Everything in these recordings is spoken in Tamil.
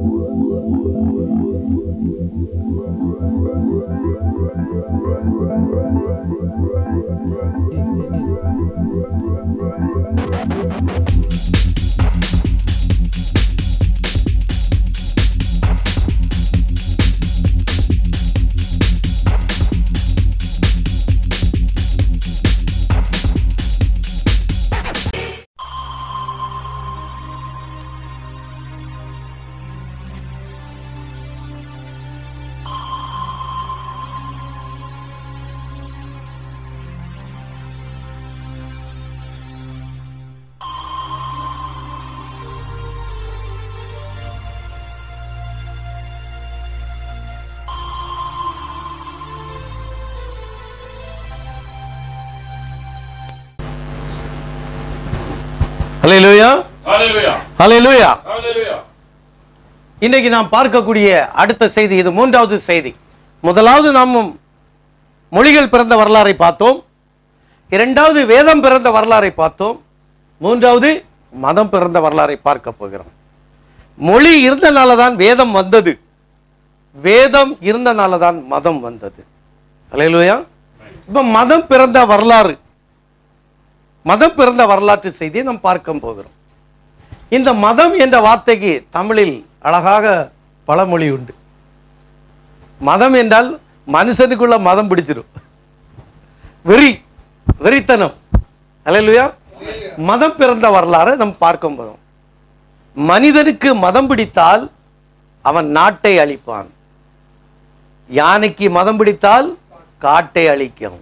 ஹalleluya Hallelujah. ஹalleluya Hallelujah. இன்னைக்கு நாம் பார்க்கக்கூடிய அடுத்த செய்தி இது மூன்றாவது செய்தி முதலாவது நாம் மொழிகள் பிறந்த வரலாறை பார்த்தோம் இரண்டாவது வேதம் பிறந்த வரலாறை பார்த்தோம் மூன்றாவது மதம் பிறந்த வரலாறை பார்க்க போகிறோம் மொழி இருந்தனால தான் வேதம் வந்தது வேதம் இருந்தனால தான் மதம் வந்தது அல்லேலூயா இப்ப மதம் பிறந்த வரலாறு மதம் பிறந்த வரலாற்று செய்தியை நாம் பார்க்க போகிறோம் இந்த மதம் என்ற வார்த்தைக்கு தமிழில் அழகாக பழமொழி உண்டு மதம் என்றால் மனுஷனுக்குள்ள மதம் பிடிச்சிரும் வெறி வெறித்தனம் அல்லேலூயா மதம் பிறந்த வரலாறு நாம் பார்க்க போகிறோம் மனிதனுக்கு மதம் பிடித்தால் அவன் நாட்டை அழிப்பான் யானைக்கு மதம் பிடித்தால் காட்டை அழிக்கும்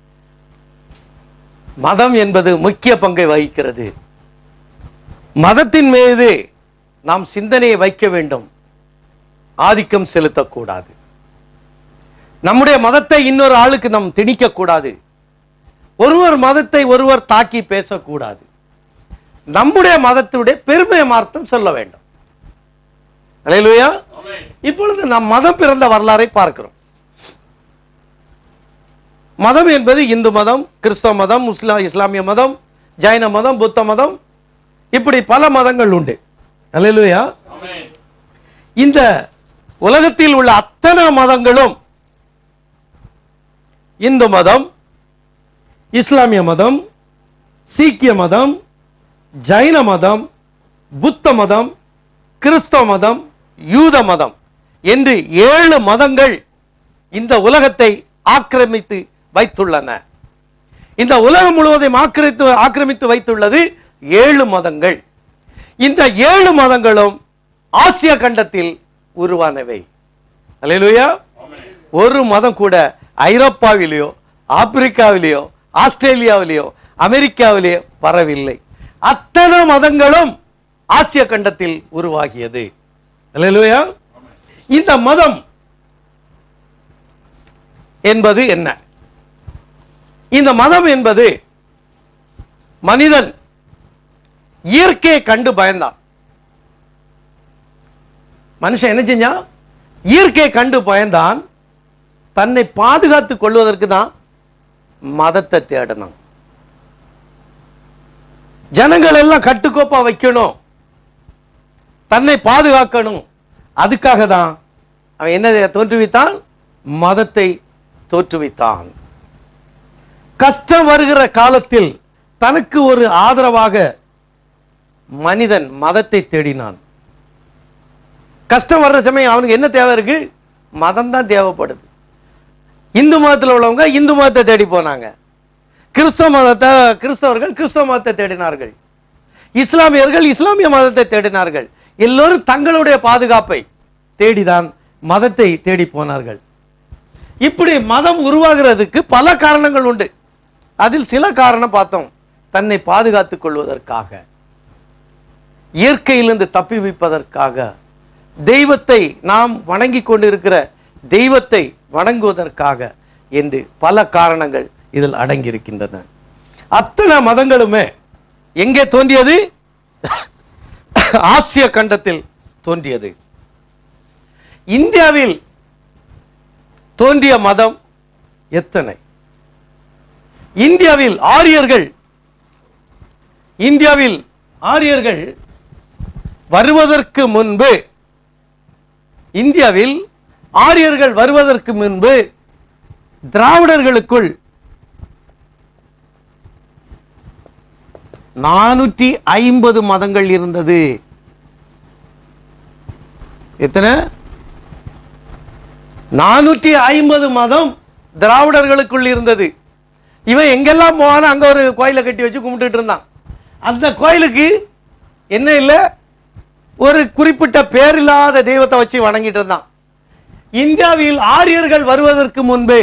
மதம் என்பது முக்கிய பங்கை வகிக்கிறது மதத்தின் மீது நாம் சிந்தனையை வைக்க வேண்டும் ஆதிக்கம் செலுத்தக்கூடாது நம்முடைய மதத்தை இன்னொரு ஆளுக்கு நாம் திணிக்க கூடாது ஒருவர் மதத்தை ஒருவர் தாக்கி பேசக்கூடாது நம்முடைய மதத்தினுடைய பெருமையை மார்த்தம் சொல்ல வேண்டும் அல்லேலூயா Amen. இப்பொழுது நாம் மதம் பிறந்த வரலாறை பார்க்கிறோம் மதம் என்பது இந்து மதம் கிறிஸ்தவ மதம் முஸ்லா இஸ்லாமிய மதம் ஜைன மதம் புத்த மதம் இப்படி பல மதங்கள் உண்டு அல்லேலூயா Amen. இந்த உலகத்தில் உள்ள அத்தனை மதங்களும் இந்து மதம் இஸ்லாமிய மதம் சீக்கிய மதம் ஜைன மதம் புத்த மதம் கிறிஸ்தவ மதம் யூத மதம் என்று ஏழு மதங்கள் இந்த உலகத்தை ஆக்கிரமித்து வைத்துள்ளன இந்த உலகம் முழுவதையும் ஆக்கிரமித்து ஆக்கிரமித்து வைத்துள்ளது ஏழு மதங்கள் இந்த ஏழு மதங்களும் ஆசிய கண்டத்தில் உருவானவை அல்லேலூயா Amen. ஒரு மதம் கூட ஐரோப்பாவிலேயோ ஆப்பிரிக்காவிலேயோ ஆஸ்திரேலியாவிலேயோ அமெரிக்காவிலேயோ வரவில்லை அத்தனை மதங்களும் ஆசிய கண்டத்தில் உருவாகியது அல்லேலூயா இந்த மதம் என்பது என்ன இந்த மதம் என்பது மனிதன் இயற்கையை கண்டு பயந்தான் மனுஷன் என்ன செஞ்சான் இயற்கையை கண்டு பயந்தான் தன்னை பாதுகாத்துக் கொள்வதற்கு தான் மதத்தை தேடணும் ஜனங்கள் எல்லாம் கட்டுக்கோப்பா வைக்கணும் தன்னை பாதுகாக்கணும் அதுக்காக தான் அவன் என்ன தோற்றுவித்தான் மதத்தை தோற்றுவித்தான் கஷ்டம் வருகிற காலத்தில் தனக்கு ஒரு ஆதரவாக மனிதன் மதத்தை தேடினான் கஷ்டம் வர்ற சமயம் அவனுக்கு என்ன தேவை இருக்கு மதம் தான் தேவைப்படுது இந்து மதத்தில் உள்ளவங்க இந்து மதத்தை தேடி போனாங்க கிறிஸ்தவ மதத்தை கிறிஸ்தவர்கள் கிறிஸ்தவ மதத்தை தேடினார்கள் இஸ்லாமியர்கள் இஸ்லாமிய மதத்தை தேடினார்கள் எல்லோரும் தங்களுடைய பாதுகாப்பை தேடிதான் மதத்தை தேடி போனார்கள் இப்படி மதம் உருவாகிறதுக்கு பல காரணங்கள் உண்டு அதில் சில காரணம் பார்த்தோம் தன்னை பாதுகாத்துக் கொள்வதற்காக இயற்கையிலிருந்து தப்பி வைப்பதற்காக தெய்வத்தை நாம் வணங்கி கொண்டிருக்கிற தெய்வத்தை வணங்குவதற்காக என்று பல காரணங்கள் இதில் அடங்கியிருக்கின்றன அத்தனை மதங்களுமே எங்கே தோன்றியது ஆசிய கண்டத்தில் தோன்றியது இந்தியாவில் தோன்றிய மதம் எத்தனை இந்தியாவில் ஆரியர்கள் இந்தியாவில் ஆரியர்கள் வருவதற்கு முன்பு இந்தியாவில் ஆரியர்கள் வருவதற்கு முன்பு திராவிடர்களுக்குள் நானூற்றி ஐம்பது மதங்கள் இருந்தது எத்தனை நானூற்றி ஐம்பது மதம் திராவிடர்களுக்குள் இருந்தது இவன் எங்கெல்லாம் போவானோ அங்க ஒரு கோயிலை கட்டி வச்சு கும்பிட்டுட்டு இருந்தான் அந்த கோயிலுக்கு என்ன இல்லை ஒரு குறிப்பிட்ட பேரில்லாத தெய்வத்தை வச்சு வணங்கிட்டு இருந்தான் இந்தியாவில் ஆரியர்கள் வருவதற்கு முன்பு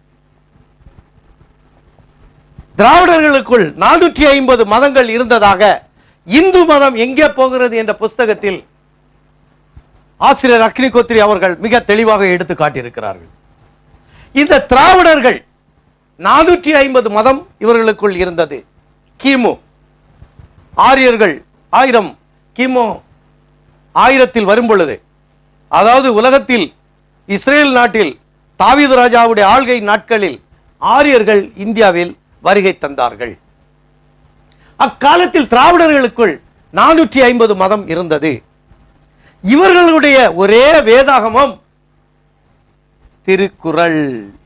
திராவிடர்களுக்குள் நானூற்றி ஐம்பது மதங்கள் இருந்ததாக இந்து மதம் எங்கே போகிறது என்ற புஸ்தகத்தில் ஆசிரியர் அக்னிகோத்திரி அவர்கள் மிக தெளிவாக எடுத்து காட்டியிருக்கிறார்கள் இந்த திராவிடர்கள் நானூற்றி ஐம்பது மதம் இவர்களுக்குள் இருந்தது கிமு ஆரியர்கள் ஆயிரம் கிமு ஆயிரத்தில் வரும் பொழுது அதாவது உலகத்தில் இஸ்ரேல் நாட்டில் தாவீது ராஜாவுடைய ஆள்கை நாட்களில் ஆரியர்கள் இந்தியாவில் வருகை தந்தார்கள் அக்காலத்தில் திராவிடர்களுக்குள் நானூற்றி ஐம்பது மதம் இருந்தது இவர்களுடைய ஒரே வேதாகமம் திருக்குறள்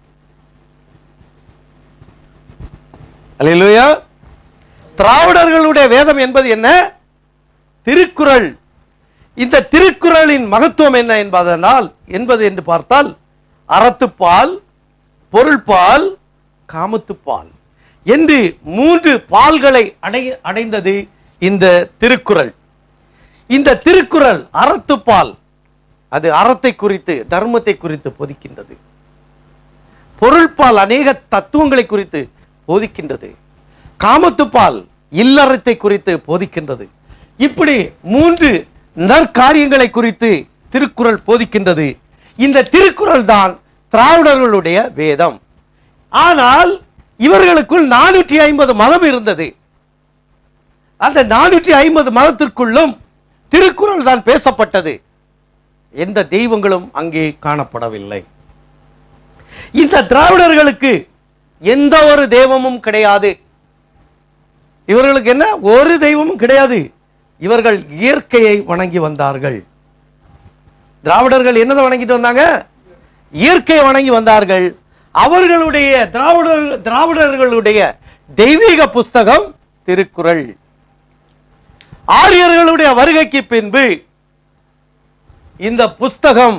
அல்லேலூயா திராவிடர்களுடைய வேதம் என்பது என்ன திருக்குறள் இந்த திருக்குறளின் மகத்துவம் என்ன என்பதனால் என்பது என்று பார்த்தால் அறத்துப்பால் பொருள்பால் காமத்துப்பால் என்று மூன்று பால்களை அடை அடைந்தது இந்த திருக்குறள் இந்த திருக்குறள் அறத்துப்பால் அது அறத்தை குறித்து தர்மத்தை குறித்து போதிக்கின்றது பொருள்பால் அநேக தத்துவங்களை குறித்து போதிக்கின்றது காமத்துப்பால் இல்லறத்தை குறித்து போதிக்கின்றது இப்படி மூன்று நற்காரியங்களை குறித்து திருக்குறள் போதிக்கின்றது இந்த திருக்குறள் தான் திராவிடர்களுடைய வேதம் ஆனால் இவர்களுக்குள் நானூற்றி ஐம்பது மதம் இருந்தது அந்த நானூற்றி ஐம்பது மதத்திற்குள்ளும் திருக்குறள் தான் பேசப்பட்டது எந்த தெய்வங்களும் அங்கே காணப்படவில்லை இந்த திராவிடர்களுக்கு எந்த ஒரு தெய்வமும் கிடையாது இவர்களுக்கு என்ன ஒரு தெய்வமும் கிடையாது இவர்கள் இயற்கையை வணங்கி வந்தார்கள் திராவிடர்கள் என்னதை வணங்கிட்டு வந்தாங்க இயற்கையை வணங்கி வந்தார்கள் அவர்களுடைய திராவிடர் திராவிடர்களுடைய தெய்வீக புஸ்தகம் திருக்குறள் ஆரியர்களுடைய வருகைக்கு பின்பு இந்த புஸ்தகம்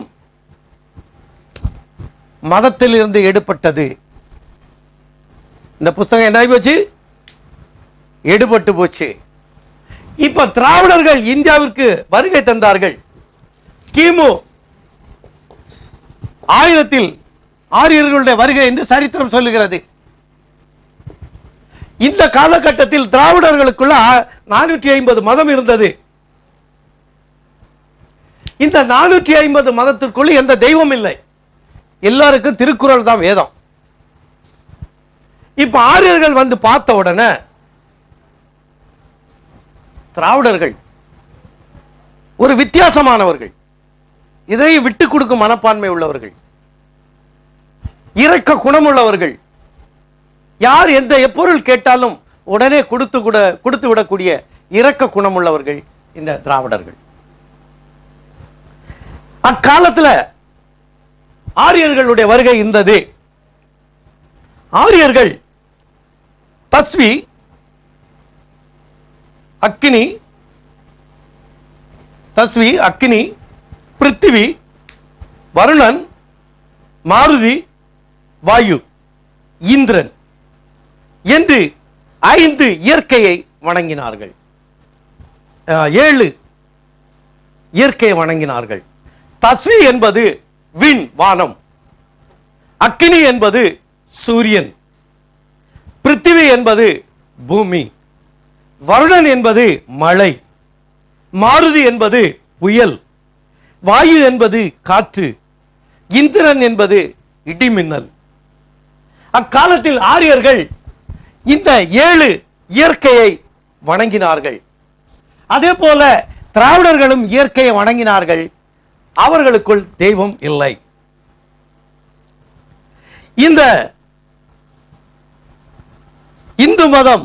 மதத்தில் இருந்து எடுப்பட்டது இந்த புஸ்தகம் என்ன ஆகி போச்சு எடுபட்டு போச்சு இப்ப திராவிடர்கள் இந்தியாவிற்கு வருகை தந்தார்கள் கிமு ஆயிரத்தில் ஆரியர்களுடைய வருகை என்று சரித்திரம் சொல்லுகிறது இந்த காலகட்டத்தில் திராவிடர்களுக்குள்ள நானூற்றி ஐம்பது மதம் இருந்தது இந்த நானூற்றி ஐம்பது மதத்திற்குள்ள எந்த தெய்வம் இல்லை எல்லாருக்கும் திருக்குறள் தான் வேதம் இப்ப ஆரியர்கள் வந்து பார்த்த உடனே திராவிடர்கள் ஒரு வித்தியாசமானவர்கள் இதை விட்டு கொடுக்கும் மனப்பான்மை உள்ளவர்கள் இரக்க குணமுள்ளவர்கள் யார் எந்த எப்பொருள் கேட்டாலும் உடனே கொடுத்து கூட கொடுத்து விடக்கூடிய இரக்க குணமுள்ளவர்கள் இந்த திராவிடர்கள் அக்காலத்துல ஆரியர்களுடைய வருகை இருந்தது ஆரியர்கள் தஸ்வி அக்கினி தஸ்வி அக்கினி பிருத்திவி வருணன் மாருதி வாயு இந்திரன் என்று ஐந்து இயற்கையை வணங்கினார்கள் அஹ், ஏழு இயற்கையை வணங்கினார்கள் தஸ்வி என்பது விண் வானம் அக்கினி என்பது சூரியன் பிருத்திவி என்பது பூமி வருணன் என்பது மழை மாருதி என்பது புயல் வாயு என்பது காற்று இந்திரன் என்பது இடிமின்னல் அக்காலத்தில் ஆரியர்கள் இந்த ஏழு இயற்கையை வணங்கினார்கள் அதே போல திராவிடர்களும் இயற்கையை வணங்கினார்கள் அவர்களுக்குள் தெய்வம் இல்லை இந்த இந்து மதம்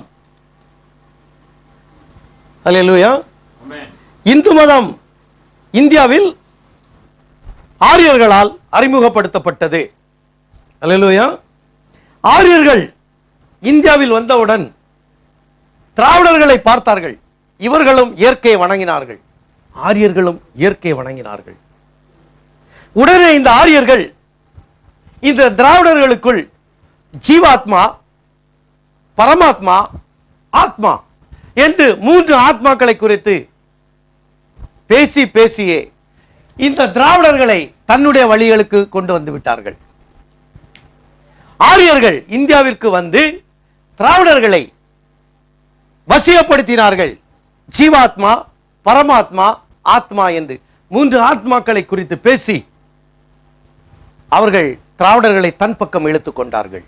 அல்லேலூயா Amen. இந்து மதம் இந்தியாவில் ஆரியர்களால் அறிமுகப்படுத்தப்பட்டது அல்லேலூயா ஆரியர்கள் இந்தியாவில் வந்தவுடன் திராவிடர்களை பார்த்தார்கள் இவர்களும் இயற்கையை வணங்கினார்கள் ஆரியர்களும் இயற்கையை வணங்கினார்கள் உடனே இந்த ஆரியர்கள் இந்த திராவிடர்களுக்குள் ஜீவாத்மா பரமாத்மா ஆத்மா என்று மூன்று ஆத்மாக்களை குறித்து பேசி பேசியே இந்த திராவிடர்களை தன்னுடைய வழிகளுக்கு கொண்டு வந்து விட்டார்கள் ஆரியர்கள் இந்தியாவிற்கு வந்து திராவிடர்களை வசியப்படுத்தினார்கள் ஜீவாத்மா பரமாத்மா ஆத்மா என்று மூன்று ஆத்மாக்களை குறித்து பேசி அவர்கள் திராவிடர்களை தன் பக்கம் இழுத்துக் கொண்டார்கள்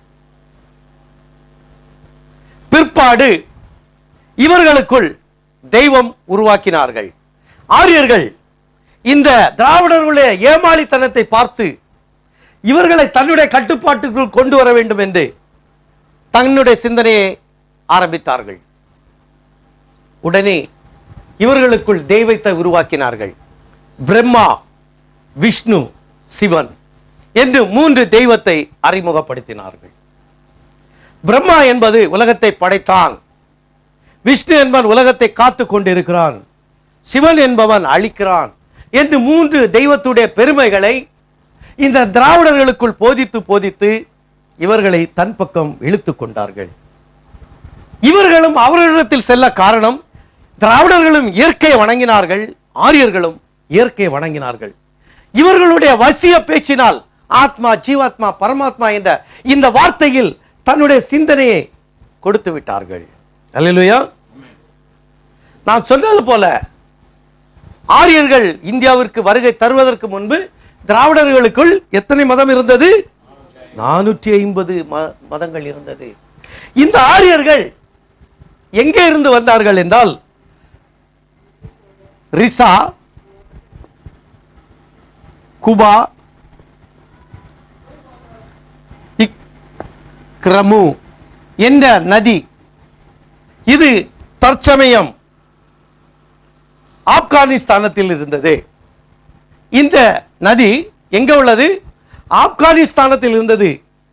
பிற்பாடு இவர்களுக்குள் தெய்வம் உருவாக்கினார்கள் ஆரியர்கள் இந்த திராவிடர்களுடைய ஏமாளித்தனத்தை பார்த்து இவர்களை தன்னுடைய கட்டுப்பாட்டுக்குள் கொண்டு வர வேண்டும் என்று தன்னுடைய சிந்தனையை ஆரம்பித்தார்கள் உடனே இவர்களுக்குள் தெய்வத்தை உருவாக்கினார்கள் பிரம்மா விஷ்ணு சிவன் என்று மூன்று தெய்வத்தை அறிமுகப்படுத்தினார்கள் பிரம்மா என்பது உலகத்தை படைத்தான் விஷ்ணு என்பவன் உலகத்தை காத்து கொண்டிருக்கிறான் சிவன் என்பவன் அழிக்கிறான் என்று மூன்று தெய்வத்துடைய பெருமைகளை இந்த திராவிடர்களுக்குள் போதித்து போதித்து இவர்களை தன் பக்கம் இழுத்துக் கொண்டார்கள் இவர்களும் அவர்களிடத்தில் செல்ல காரணம் திராவிடர்களும் இயற்கையை வணங்கினார்கள் ஆரியர்களும் இயற்கையை வணங்கினார்கள் இவர்களுடைய வசிய பேச்சினால் ஆத்மா ஜீவாத்மா பரமாத்மா என்ற இந்த வார்த்தையில் தன்னுடைய சிந்தனையை கொடுத்து விட்டார்கள் அல்லேலூயா நான் சொன்னது போல ஆரியர்கள் இந்தியாவிற்கு வருகை தருவதற்கு முன்பு திராவிடர்களுக்குள் எத்தனை மதம் இருந்தது நானூற்றி ஐம்பது மதங்கள் இருந்தது இந்த ஆரியர்கள் எங்கே இருந்து வந்தார்கள் என்றால் ரிசா குபா இக்ரமு என்ற நதி இது தற்சமயம் ஆப்கானிஸ்தானத்தில் இருந்தது இந்த நதி எங்க உள்ளது ஆப்கானிஸ்தானத்தில் இருந்தது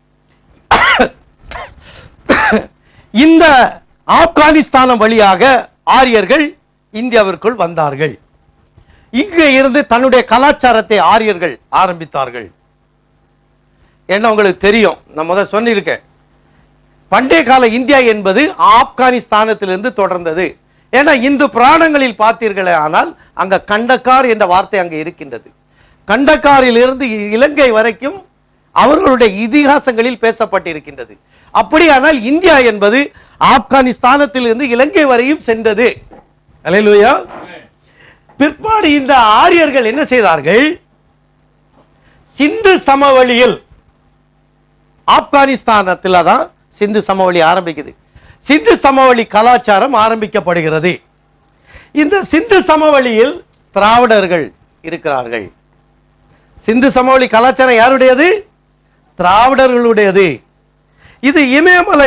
இந்த ஆப்கானிஸ்தானம் வழியாக ஆரியர்கள் இந்தியாவிற்குள் வந்தார்கள் இங்கே இருந்து தன்னுடைய கலாச்சாரத்தை ஆரியர்கள் ஆரம்பித்தார்கள் என்ன உங்களுக்கு தெரியும் நான் முதல் சொல்லியிருக்கேன் பண்டைய கால இந்தியா என்பது ஆப்கானிஸ்தானத்திலிருந்து தொடர்ந்தது ஏன்னா இந்து புராணங்களில் பார்த்தீர்களே ஆனால் அங்க கண்டக்கார் என்ற வார்த்தை அங்கே இருக்கின்றது கண்டக்காரிலிருந்து இலங்கை வரைக்கும் அவர்களுடைய இதிகாசங்களில் பேசப்பட்டிருக்கின்றது அப்படியானால் இந்தியா என்பது ஆப்கானிஸ்தானத்திலிருந்து இலங்கை வரையும் சென்றது அல்லேலூயா பிற்பாடு இந்த ஆரியர்கள் என்ன செய்தார்கள் சிந்து சமவெளியில் ஆப்கானிஸ்தானத்தில் தான் சிந்து சமவெளி ஆரம்பிக்குது சிந்து சமவெளி கலாச்சாரம் ஆரம்பிக்கப்படுகிறது இந்த சிந்து சமவெளியில் திராவிடர்கள் இருக்கிறார்கள் சிந்து சமவெளி கலாச்சாரம் யாருடையது திராவிடர்களுடையது இது இமயமலை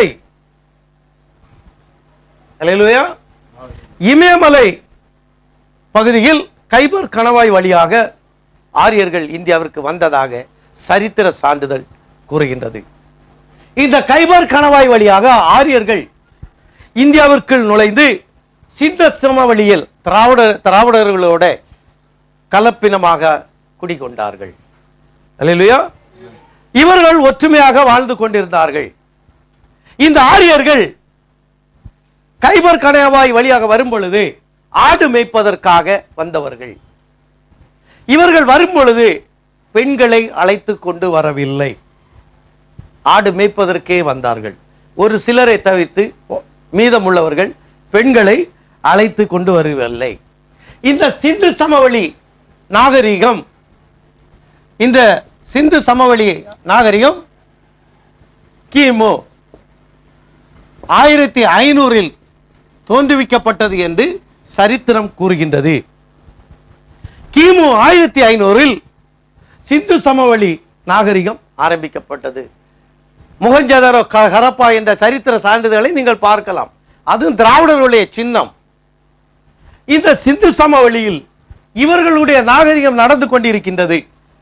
அல்லேலூயா இமயமலை பகுதியில் கைபர் கணவாய் வழியாக ஆரியர்கள் இந்தியாவிற்கு வந்ததாக சரித்திர சான்றிதழ் கூறுகின்றது இந்த கைபர் கணவாய் வழியாக ஆரியர்கள் இந்தியாவிற்குள் நுழைந்து சிந்த சமவெளியில் திராவிட திராவிடர்களோட கலப்பினமாக குடிகொண்டார்கள் அல்லேலூயா இவர்கள் ஒற்றுமையாக வாழ்ந்து கொண்டிருந்தார்கள் இந்த ஆரியர்கள் கைபர் கணவாய் வழியாக வரும் பொழுது ஆடு மேய்ப்பதற்காக வந்தவர்கள் இவர்கள் வரும் பொழுது பெண்களை அழைத்து கொண்டு வரவில்லை ஆடு மேய்ப்பதற்கே வந்தார்கள் ஒரு சிலரை தவிர்த்து மீதமுள்ளவர்கள் பெண்களை அழைத்து கொண்டு வரவில்லை இந்த சிந்து சமவெளி நாகரிகம் இந்த சிந்து சமவெளி நாகரிகம் கிமு ஆயிரத்தி ஐநூறில் தோன்றுவிக்கப்பட்டது என்று சரித்திரம் கூறுகின்றது கிமு ஆயிரத்தி ஐநூறில் சிந்து சமவெளி நாகரிகம் ஆரம்பிக்கப்பட்டது முகஞ்சதரோ க- ஹரப்பா என்ற சரித்திர சான்றிதழ்களை நீங்கள் பார்க்கலாம் அதுவும் திராவிடர்களுடைய சின்னம் இந்த சிந்து சமவெளியில் இவர்களுடைய நாகரிகம் நடந்து கொண்டிருக்கின்றது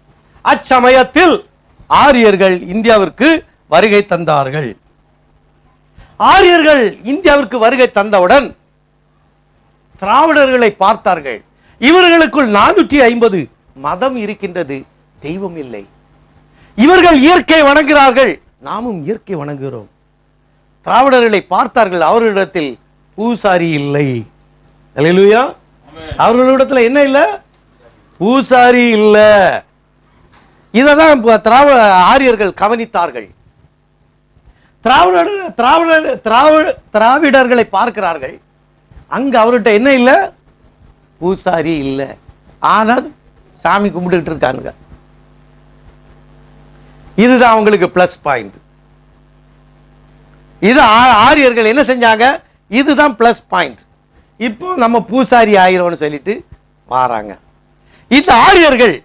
அச்சமயத்தில் ஆரியர்கள் இந்தியாவிற்கு வருகை தந்தார்கள் ஆரியர்கள் இந்தியாவிற்கு வருகை தந்தவுடன் திராவிடர்களை பார்த்தார்கள் இவர்களுக்குள் நானூற்றி ஐம்பது மதம் இருக்கின்றது தெய்வம் இல்லை இவர்கள் இயற்கை வணங்குகிறார்கள் நாமும் இயற்கை வணங்குகிறோம் திராவிடர்களை பார்த்தார்கள் அவர்களிடத்தில் பூசாரி இல்லை அல்லேலூயா அவர்களிடத்துல என்ன இல்ல பூசாரி இல்ல இததான் இப்ப திராவிட ஆரியர்கள் கவனித்தார்கள் திராவிடர் திராவிடர் திராவிட திராவிடர்களை பார்க்கிறார்கள் அங்க அவர்கிட்ட என்ன இல்ல பூசாரி இல்ல ஆனா சாமி கும்பிட்டுக்கிட்டு இருக்கானுங்க இதுதான் அவங்களுக்கு பிளஸ் பாயிண்ட் இது ஆ- ஆரியர்கள் என்ன செஞ்சாங்க இதுதான் பிளஸ் பாயிண்ட் இப்போ நம்ம பூசாரி ஆயிரம்னு சொல்லிட்டு வாராங்க இந்த ஆரியர்கள்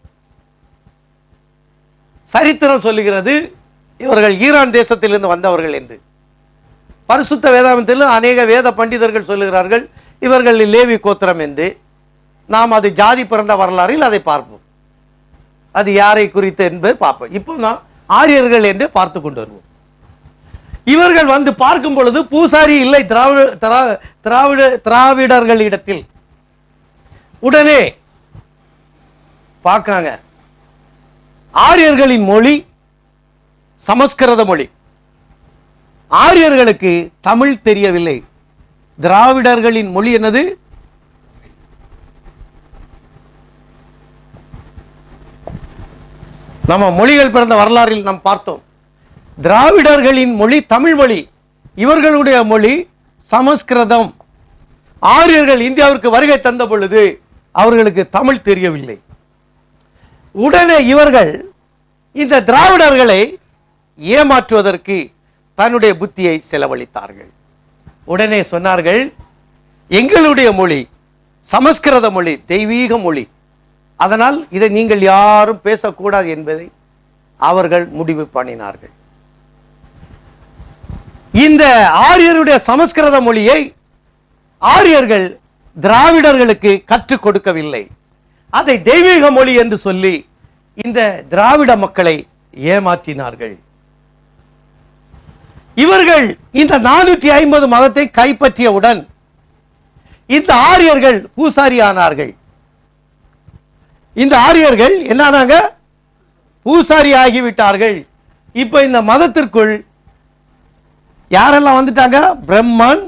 சரித்திரம் சொல்லுகிறது இவர்கள் ஈரான் தேசத்திலிருந்து வந்தவர்கள் என்று பரிசுத்த வேதாந்தத்தில் அநேக வேத பண்டிதர்கள் சொல்லுகிறார்கள் இவர்கள் லேவி கோத்திரம் என்று நாம் அது ஜாதி பிறந்த வரலாறில் அதை பார்ப்போம் அது யாரை குறித்து என்பதை பார்ப்போம் இப்போ நான் ஆரியர்கள் என்று பார்த்து கொண்டு வருவோம் இவர்கள் வந்து பார்க்கும் பொழுது பூசாரி இல்லை திராவிட திரா- திராவிட திராவிடர்களிடத்தில் உடனே பார்க்காங்க ஆரியர்களின் மொழி சமஸ்கிருத மொழி ஆரியர்களுக்கு தமிழ் தெரியவில்லை திராவிடர்களின் மொழி என்னது நம்ம மொழிகள் பிறந்த வரலாறில் நாம் பார்த்தோம் திராவிடர்களின் மொழி தமிழ் மொழி இவர்களுடைய மொழி சமஸ்கிருதம் ஆரியர்கள் இந்தியாவிற்கு வருகை தந்த பொழுது அவர்களுக்கு தமிழ் தெரியவில்லை உடனே இவர்கள் இந்த திராவிடர்களை ஏமாற்றுவதற்கு தன்னுடைய புத்தியை செலவழித்தார்கள் உடனே சொன்னார்கள் எங்களுடைய மொழி சமஸ்கிருத மொழி தெய்வீக மொழி அதனால் இதை நீங்கள் யாரும் பேசக்கூடாது என்பதை அவர்கள் முடிவு பண்ணினார்கள் இந்த ஆரியருடைய சமஸ்கிருத மொழியை ஆரியர்கள் திராவிடர்களுக்கு கற்றுக் கொடுக்கவில்லை அதை தெய்வீக மொழி என்று சொல்லி இந்த திராவிட மக்களை ஏமாற்றினார்கள் இவர்கள் இந்த நானூற்றி ஐம்பது மதத்தை கைப்பற்றியவுடன் இந்த ஆரியர்கள் பூசாரி ஆனார்கள் இந்த ஆரியர்கள் என்னானாங்க பூசாரி ஆகிவிட்டார்கள் இப்ப இந்த மதத்திற்குள் யாரெல்லாம் வந்துட்டாங்க பிரம்மன்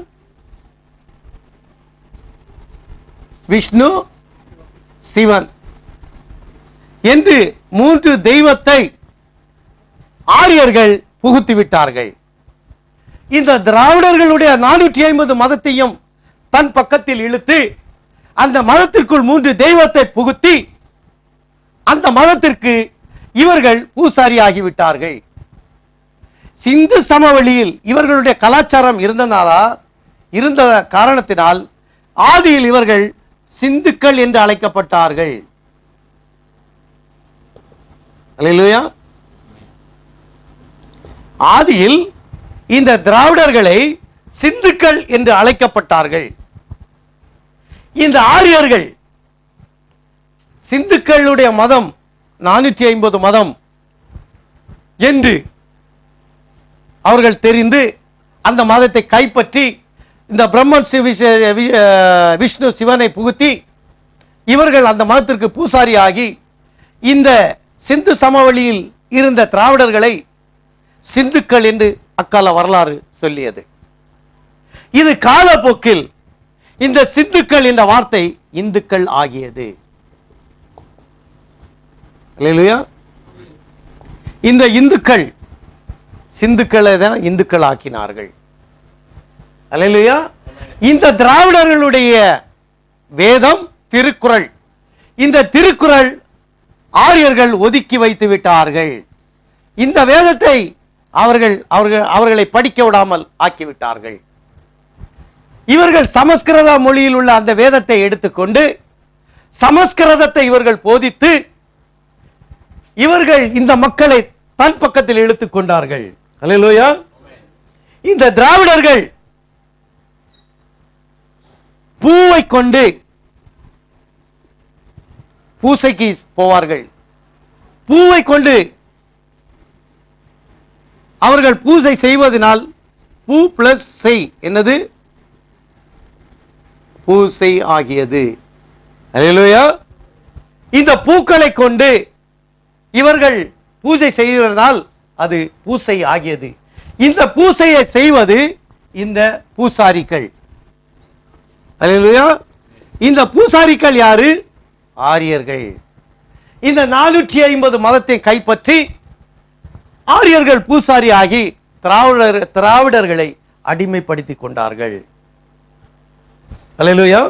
விஷ்ணு சிவன் என்று மூன்று தெய்வத்தை ஆரியர்கள் புகுத்தி விட்டார்கள் இந்த திராவிடர்களுடைய நானூற்றி ஐம்பது மதத்தையும் தன் பக்கத்தில் இழுத்து அந்த மதத்திற்குள் மூன்று தெய்வத்தை புகுத்தி அந்த மதத்திற்கு இவர்கள் பூசாரி ஆகிவிட்டார்கள் சிந்து சமவெளியில் இவர்களுடைய கலாச்சாரம் இருந்தனாலா இருந்த காரணத்தினால் ஆதியில் இவர்கள் சிந்துக்கள் என்று அழைக்கப்பட்டார்கள் அல்லேலூயா ஆதியில் இந்த திராவிடர்களை சிந்துக்கள் என்று அழைக்கப்பட்டார்கள் இந்த ஆரியர்கள் சிந்துக்களுடைய மதம் நானூற்றி ஐம்பது மதம் என்று அவர்கள் தெரிந்து அந்த மதத்தை கைப்பற்றி இந்த பிரம்மன் சி- விஷ- வி- அஹ் விஷ்ணு சிவனை புகுத்தி இவர்கள் அந்த மதத்திற்கு பூசாரி ஆகி இந்த சிந்து சமவெளியில் இருந்த திராவிடர்களை சிந்துக்கள் என்று அக்கால வரலாறு சொல்லியது இது காலப்போக்கில் இந்த சிந்துக்கள் என்ற வார்த்தை இந்துக்கள் ஆகியது அல்லேலூயா இந்த இந்துக்கள் சிந்துக்களை தான் இந்துக்கள் ஆக்கினார்கள் அல்லேலூயா இந்த திராவிடர்களுடைய வேதம் திருக்குறள் இந்த திருக்குறள் ஆரியர்கள் ஒதுக்கி வைத்து விட்டார்கள் இந்த வேதத்தை அவர்கள் அவர்கள் அவர்களை படிக்க விடாமல் ஆக்கிவிட்டார்கள் இவர்கள் சமஸ்கிருத மொழியில் உள்ள அந்த வேதத்தை எடுத்துக்கொண்டு சமஸ்கிருதத்தை இவர்கள் போதித்து இவர்கள் இந்த மக்களை தன் பக்கத்தில் இழுத்துக் கொண்டார்கள் அல்லேலூயா இந்த திராவிடர்கள் பூவை கொண்டு பூசைக்கு போவார்கள் பூவை கொண்டு அவர்கள் பூஜை செய்வதனால் பூ பிளஸ் செய் என்னது பூசை ஆகியது அல்லேலூயா இந்த பூக்களை கொண்டு இவர்கள் பூஜை செய்வதனால் அது பூசை ஆகியது இந்த பூசையை செய்வது இந்த பூசாரிகள் அல்லேலூயா இந்த பூசாரிகள் யாரு ஆரியர்கள் இந்த நானூற்றி ஐம்பது மதத்தை கைப்பற்றி ஆரியர்கள் பூசாரி ஆகி திராவிடர் திராவிடர்களை அடிமைப்படுத்திக் கொண்டார்கள் அல்லேலூயா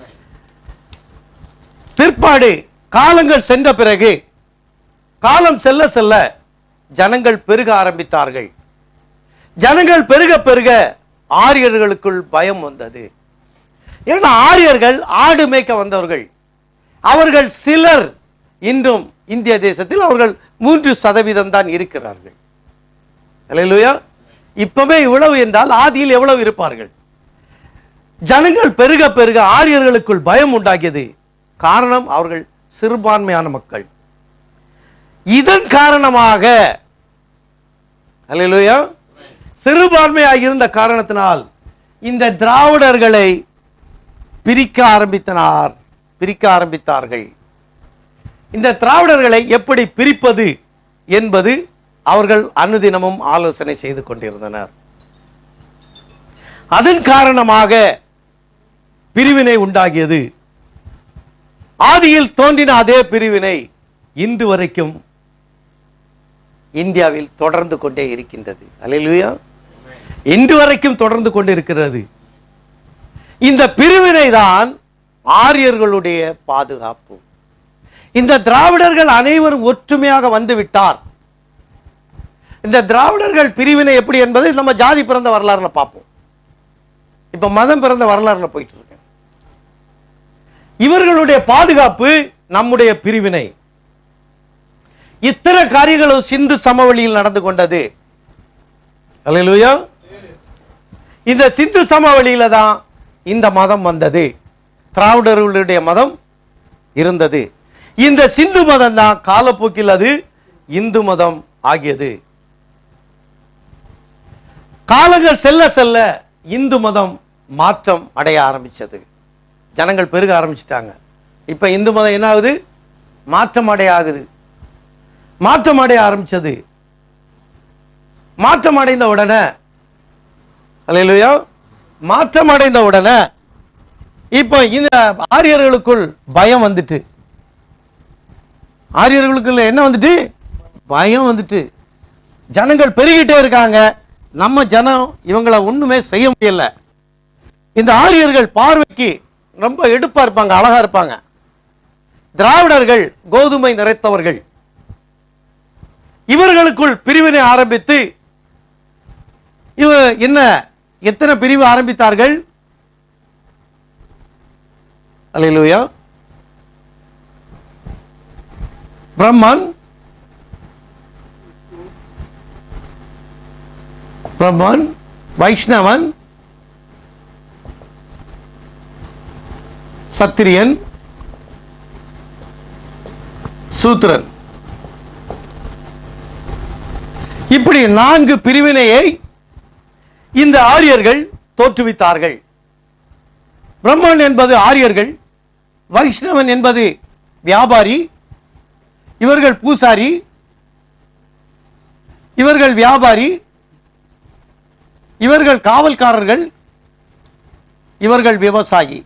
பிற்பாடு காலங்கள் சென்ற பிறகு காலம் செல்ல செல்ல ஜனங்கள் பெருக ஆரம்பித்தார்கள் ஜனங்கள் பெருக பெருக ஆரியர்களுக்குள் பயம் வந்தது ஏன்னா ஆரியர்கள் ஆடு மேய்க்க வந்தவர்கள் அவர்கள் சிலர் இன்றும் இந்திய தேசத்தில் அவர்கள் மூன்று சதவீதம் தான் இருக்கிறார்கள் அல்லேலூயா இப்பவே இவ்வளவு என்றால் ஆதியில் எவ்வளவு இருப்பார்கள் ஜனங்கள் பெருக பெருக ஆரியர்களுக்குள் பயம் உண்டாகியது காரணம் அவர்கள் சிறுபான்மையான மக்கள் இதன் காரணமாக அல்லேலூயா சிறுபான்மையாக இருந்த காரணத்தினால் இந்த திராவிடர்களை பிரிக்க ஆரம்பித்தனார் பிரிக்க ஆரம்பித்தார்கள் இந்த திராவிடர்களை எப்படி பிரிப்பது என்பது அவர்கள் அனுதினமும் ஆலோசனை செய்து கொண்டிருந்தனர் அதன் காரணமாக பிரிவினை உண்டாகியது ஆதியில் தோன்றின அதே பிரிவினை இன்று வரைக்கும் இந்தியாவில் தொடர்ந்து கொண்டே இருக்கின்றது அல்லேலூயா இன்று வரைக்கும் தொடர்ந்து கொண்டிருக்கிறது இந்த பிரிவினை தான் ஆரியர்களுடைய பாதுகாப்பு இந்த திராவிடர்கள் அனைவரும் ஒற்றுமையாக வந்து விட்டார் இந்த திராவிடர்கள் பிரிவினை எப்படி என்பதை நம்ம ஜாதி பிறந்த வரலாறுல பார்ப்போம் இப்ப மதம் பிறந்த வரலாறுல போயிட்டு இருக்கேன் இவர்களுடைய பாதுகாப்பு நம்முடைய பிரிவினை இத்தனை காரியங்களும் சிந்து சமவெளியில் நடந்து கொண்டது அல்லேலூயா இந்த சிந்து சமவெளியில தான் இந்த மதம் வந்தது திராவிடர்களுடைய மதம் இருந்தது இந்த சிந்து மதம் தான் காலப்போக்கில் அது இந்து மதம் ஆகியது காலங்கள் செல்ல செல்ல இந்து மதம் மாற்றம் அடைய ஆரம்பிச்சது ஜனங்கள் பெருக ஆரம்பிச்சிட்டாங்க இப்ப இந்து மதம் என்ன ஆகுது மாற்றம் அடைய ஆகுது மாற்றம் அடைய ஆரம்பிச்சது மாற்றம் அடைந்த உடனே அல்லேலூயா மாற்றம் அடைந்த உடனே இப்போ இந்த ஆரியர்களுக்குள் பயம் வந்துட்டு ஆரியர்களுக்குள்ள என்ன வந்துட்டு பயம் வந்துட்டு ஜனங்கள் பெருகிட்டே இருக்காங்க நம்ம ஜனம் இவங்களை ஒண்ணுமே செய்ய முடியல இந்த ஆரியர்கள் பார்வைக்கு ரொம்ப எடுப்பா இருப்பாங்க அழகா இருப்பாங்க திராவிடர்கள் கோதுமை நிறைத்தவர்கள் இவர்களுக்குள் பிரிவினை ஆரம்பித்து இவ என்ன எத்தனை பிரிவு ஆரம்பித்தார்கள் அல்லேலூயா பிரம்மன் பிரம்மன் வைஷ்ணவன் சத்திரியன் சூத்திரன் இப்படி நான்கு பிரிவினையை இந்த ஆரியர்கள் தோற்றுவித்தார்கள் பிரம்மன் என்பது ஆரியர்கள் வைஷ்ணவன் என்பது வியாபாரி இவர்கள் பூசாரி இவர்கள் வியாபாரி இவர்கள் காவல்காரர்கள் இவர்கள் விவசாயி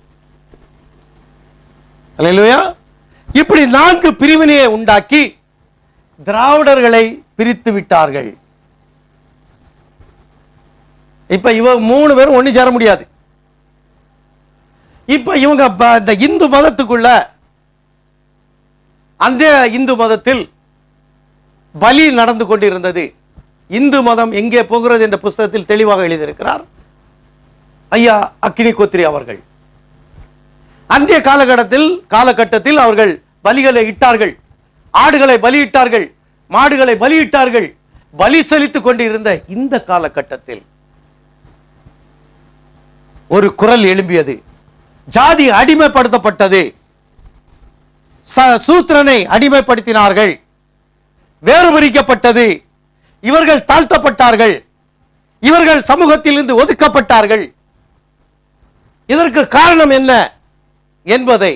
அல்லேலூயா இப்படி நான்கு பிரிவினையை உண்டாக்கி திராவிடர்களை பிரித்து விட்டார்கள் இப்ப இவ மூணு பேரும் ஒண்ணு சேர முடியாது இப்ப இவங்க ப- இந்த இந்து மதத்துக்குள்ள அந்த இந்து மதத்தில் பலி நடந்து கொண்டிருந்தது இந்து மதம் எங்கே போகிறது என்ற புஸ்தகத்தில் தெளிவாக எழுதியிருக்கிறார் ஐயா அக்கினி கோத்திரி அவர்கள் அன்றைய காலகட்டத்தில் காலகட்டத்தில் அவர்கள் பலிகளை இட்டார்கள் ஆடுகளை பலியிட்டார்கள் மாடுகளை பலியிட்டார்கள் பலி செலுத்திக் கொண்டிருந்த இந்த காலகட்டத்தில் ஒரு குரல் எழும்பியது ஜாதி அடிமைப்படுத்தப்பட்டது ச- சூத்திரனை அடிமைப்படுத்தினார்கள் வேறு பிரிக்கப்பட்டது இவர்கள் தாழ்த்தப்பட்டார்கள் இவர்கள் சமூகத்திலிருந்து ஒதுக்கப்பட்டார்கள் இதற்கு காரணம் என்ன என்பதை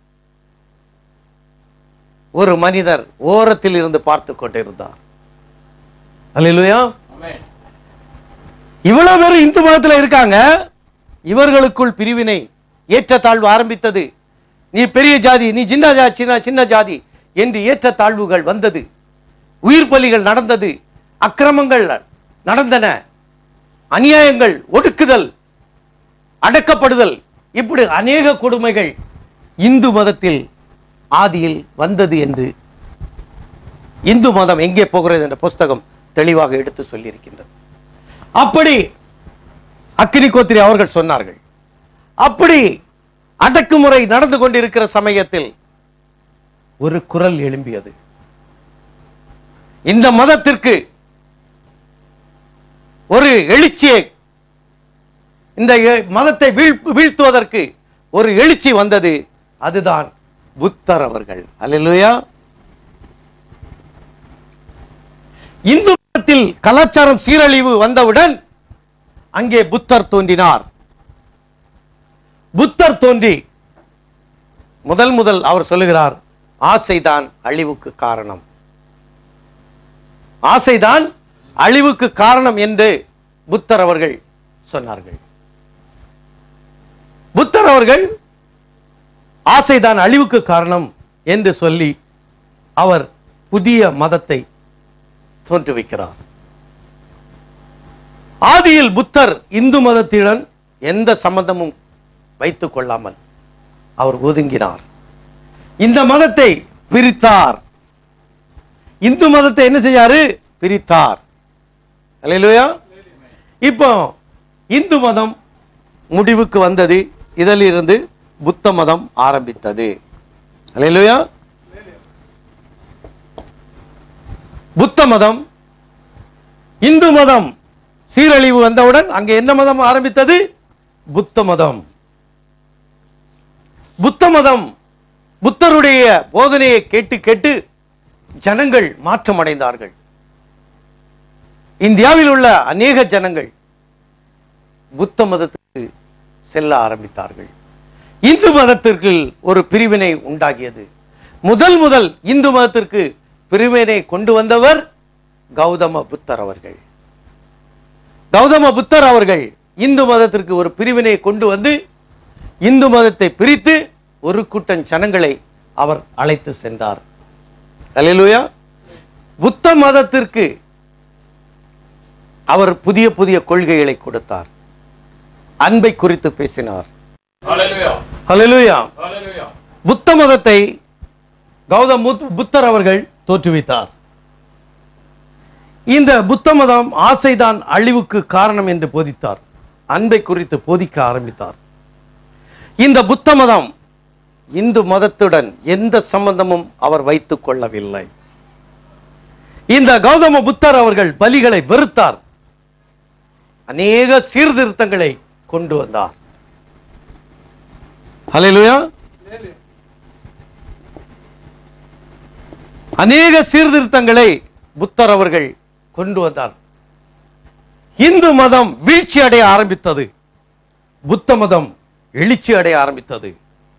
ஒரு மனிதர் ஓரத்தில் இருந்து பார்த்து கொண்டிருந்தார் அல்லேலூயா ஆமென் இவ்வளவு பேர் இந்து மதத்துல இருக்காங்க இவர்களுக்குள் பிரிவினை ஏற்றத்தாழ்வு ஆரம்பித்தது நீ பெரிய ஜாதி நீ சின்ன ஜாதி சின்ன சின்ன ஜாதி என்று ஏற்றத்தாழ்வுகள் வந்தது உயிர் பலிகள் நடந்தது அக்கிரமங்கள் நடந்தன அநியாயங்கள் ஒடுக்குதல் அடக்கப்படுதல் இப்படி அநேக கொடுமைகள் இந்து மதத்தில் ஆதியில் வந்தது என்று இந்து மதம் எங்கே போகிறது என்ற புஸ்தகம் தெளிவாக எடுத்து சொல்லியிருக்கின்றது அப்படி அக்கினி கோத்திரி அவர்கள் சொன்னார்கள் அப்படி அடக்குமுறை நடந்து கொண்டிருக்கிற சமயத்தில் ஒரு குரல் எழும்பியது இந்த மதத்திற்கு ஒரு எழுச்சியை இந்த எ- மதத்தை வீழ்- வீழ்த்துவதற்கு ஒரு எழுச்சி வந்தது அதுதான் புத்தர் அவர்கள் அல்லேலூயா இந்து மதத்தில் கலாச்சாரம் சீரழிவு வந்தவுடன் அங்கே புத்தர் தோன்றினார் புத்தர் தோன்றி முதல் முதல் அவர் சொல்லுகிறார் ஆசைதான் அழிவுக்கு காரணம் ஆசைதான் அழிவுக்கு காரணம் என்று புத்தர் அவர்கள் சொன்னார்கள் புத்தர் அவர்கள் ஆசைதான் அழிவுக்கு காரணம் என்று சொல்லி அவர் புதிய மதத்தை தோற்றுவிக்கிறார் ஆதியில் புத்தர் இந்து மதத்துடன் எந்த சம்பந்தமும் வைத்துக் கொள்ளாமல் அவர் ஒதுங்கினார் இந்த மதத்தை பிரித்தார் இந்து மதத்தை என்ன செய்யாரு பிரித்தார் அல்லேலூயா இப்போ இந்து மதம் முடிவுக்கு வந்தது இதிலிருந்து புத்த மதம் ஆரம்பித்தது அல்லேலூயா புத்த மதம் இந்து மதம் சீரழிவு வந்தவுடன் அங்கே என்ன மதம் ஆரம்பித்தது புத்த மதம் புத்த மதம் புத்தருடைய போதனையை கேட்டு கேட்டு ஜனங்கள் மாற்றமடைந்தார்கள் இந்தியாவில் உள்ள அநேக ஜனங்கள் புத்த மதத்துக்கு செல்ல ஆரம்பித்தார்கள் இந்து மதத்திற்கு ஒரு பிரிவினை உண்டாகியது முதல் முதல் இந்து மதத்திற்கு பிரிவினை கொண்டு வந்தவர் கௌதம புத்தர் அவர்கள் கௌதம புத்தர் அவர்கள் இந்து மதத்திற்கு ஒரு பிரிவினை கொண்டு வந்து இந்து மதத்தை பிரித்து ஒரு கூட்டம் ஜனங்களை அவர் அழைத்து சென்றார் அல்லேலூயா புத்த மதத்திற்கு அவர் புதிய புதிய கொள்கைகளை கொடுத்தார் அன்பை குறித்து பேசினார் ஹalleluya அல்லேலூயா ஹalleluya புத்த மதத்தை கௌதம் புத்- புத்தர் அவர்கள் தோற்றுவித்தார் இந்த புத்த மதம் ஆசைதான் அழிவுக்கு காரணம் என்று போதித்தார் அன்பை குறித்து போதிக்க ஆரம்பித்தார் இந்த புத்த மதம் இந்து மதத்துடன் எந்த சம்பந்தமும் அவர் வைத்துக் கொள்ளவில்லை இந்த கௌதம புத்தர் அவர்கள் பலிகளை வெறுத்தார் அநேக சீர்திருத்தங்களை கொண்டு வந்தார் ஹalleluya அநேக சீர்திருத்தங்களை புத்தர் அவர்கள் கொண்டு வந்தார் இந்து மதம் வீழ்ச்சி அடைய ஆரம்பித்தது புத்த மதம் எழுச்சி அடைய ஆரம்பித்தது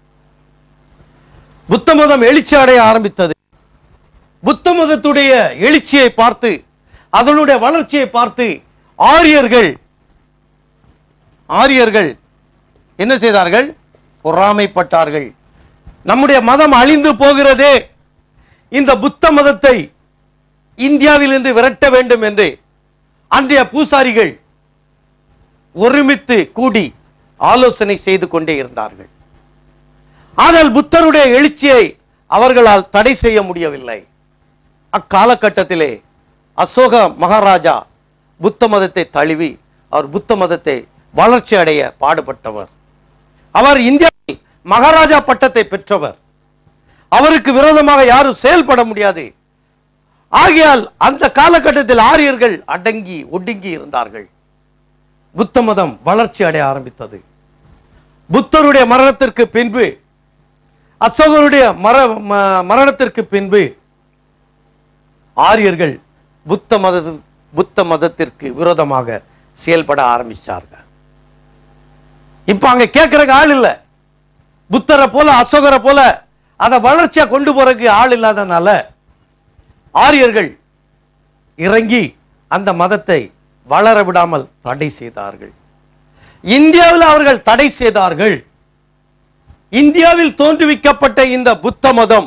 புத்த மதம் எழுச்சி அடைய ஆரம்பித்தது புத்த மதத்துடைய எழுச்சியை பார்த்து அதனுடைய வளர்ச்சியை பார்த்து ஆரியர்கள் ஆரியர்கள் என்ன செய்தார்கள் பொறாமைப்பட்டார்கள் நம்முடைய மதம் அழிந்து போகிறதே இந்த புத்த மதத்தை இந்தியாவிலிருந்து விரட்ட வேண்டும் என்று அன்றைய பூசாரிகள் ஒருமித்து கூடி ஆலோசனை செய்து கொண்டே இருந்தார்கள் ஆனால் புத்தருடைய எழுச்சியை அவர்களால் தடை செய்ய முடியவில்லை அக்காலகட்டத்திலே அசோக மகாராஜா புத்த மதத்தை தழுவி அவர் புத்த மதத்தை வளர்ச்சி அடைய பாடுபட்டவர் அவர் இந்தியாவில் மகாராஜா பட்டத்தை பெற்றவர் அவருக்கு விரோதமாக யாரும் செயல்பட முடியாது ஆகையால் அந்த காலகட்டத்தில் ஆரியர்கள் அடங்கி ஒடுங்கி இருந்தார்கள் புத்த மதம் வளர்ச்சி அடைய ஆரம்பித்தது புத்தருடைய மரணத்திற்கு பின்பு அசோகருடைய மர ம- மரணத்திற்கு பின்பு ஆரியர்கள் புத்த மத புத்த மதத்திற்கு விரோதமாக செயல்பட ஆரம்பிச்சார்கள் இப்ப அங்க கேட்கறக்கு ஆள் இல்ல புத்தரை போல அசோகரை போல அதை வளர்ச்சியா கொண்டு போறதுக்கு ஆள் இல்லாதனால ஆரியர்கள் இறங்கி அந்த மதத்தை வளர விடாமல் தடை செய்தார்கள் இந்தியாவில் அவர்கள் தடை செய்தார்கள் இந்தியாவில் தோன்றுவிக்கப்பட்ட இந்த புத்த மதம்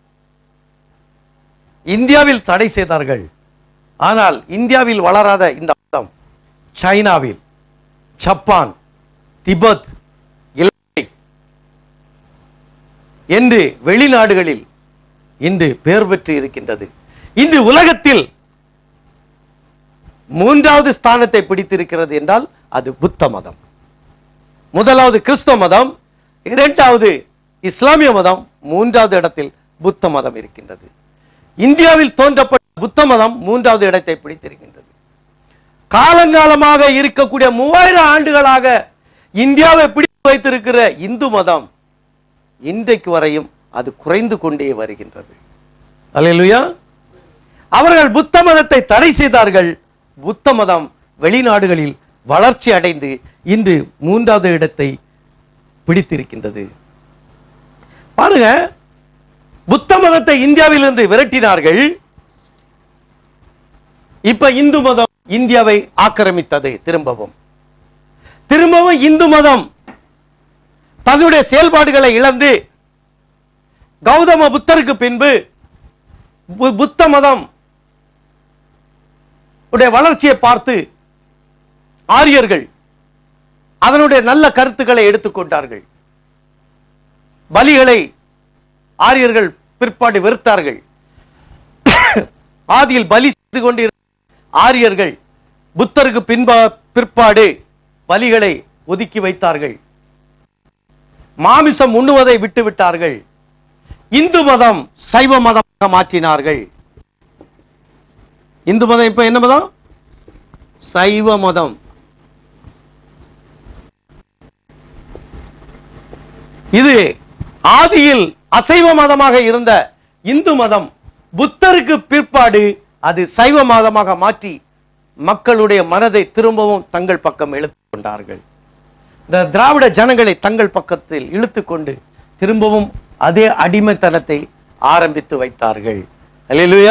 இந்தியாவில் தடை செய்தார்கள் ஆனால் இந்தியாவில் வளராத இந்த மதம் சைனாவில் ஜப்பான் திபெத் இலங்கை என்று வெளிநாடுகளில் இன்று பெயர் பெற்று இருக்கின்றது இன்று உலகத்தில் மூன்றாவது ஸ்தானத்தை பிடித்திருக்கிறது என்றால் அது புத்த மதம் முதலாவது கிறிஸ்தவ மதம் இரண்டாவது இஸ்லாமிய மதம் மூன்றாவது இடத்தில் புத்த மதம் இருக்கின்றது இந்தியாவில் தோன்றப்பட்ட புத்த மதம் மூன்றாவது இடத்தை பிடித்திருக்கின்றது காலங்காலமாக இருக்கக்கூடிய மூவாயிரம் ஆண்டுகளாக இந்தியாவை பிடித்து வைத்திருக்கிற இந்து மதம் இன்றைக்கு வரையும் அது குறைந்து கொண்டே வருகின்றது அல்லேலூயா அவர்கள் புத்த மதத்தை தடை செய்தார்கள் புத்த மதம் வெளிநாடுகளில் வளர்ச்சி அடைந்து இன்று மூன்றாவது இடத்தை பிடித்திருக்கின்றது பாருங்க புத்த மதத்தை இந்தியாவிலிருந்து விரட்டினார்கள் இப்ப இந்து மதம் இந்தியாவை ஆக்கிரமித்தது திரும்பவும் திரும்பவும் இந்து மதம் தன்னுடைய செயல்பாடுகளை இழந்து கௌதம புத்தருக்கு பின்பு பு- புத்த மதம் உடைய வளர்ச்சியை பார்த்து ஆரியர்கள் அதனுடைய நல்ல கருத்துக்களை எடுத்துக்கொண்டார்கள் பலிகளை ஆரியர்கள் பிற்பாடு வெறுத்தார்கள் ஆதியில் பலி செய்து கொண்டிருந்த ஆரியர்கள் புத்தருக்கு பின்பா பிற்பாடு பலிகளை ஒதுக்கி வைத்தார்கள் மாமிசம் உண்ணுவதை விட்டு விட்டார்கள் இந்து மதம் சைவ மதமாக மாற்றினார்கள் இந்து மதம் இப்ப என்ன மதம் சைவ மதம் இது ஆதியில் அசைவ மதமாக இருந்த இந்து மதம் புத்தருக்கு பிற்பாடு அது சைவ மதமாக மாற்றி மக்களுடைய மனதை திரும்பவும் தங்கள் பக்கம் இழுத்துக் கொண்டார்கள் இந்த திராவிட ஜனங்களை தங்கள் பக்கத்தில் இழுத்துக்கொண்டு திரும்பவும் அதே அடிமைத்தனத்தை ஆரம்பித்து வைத்தார்கள் அல்லேலூயா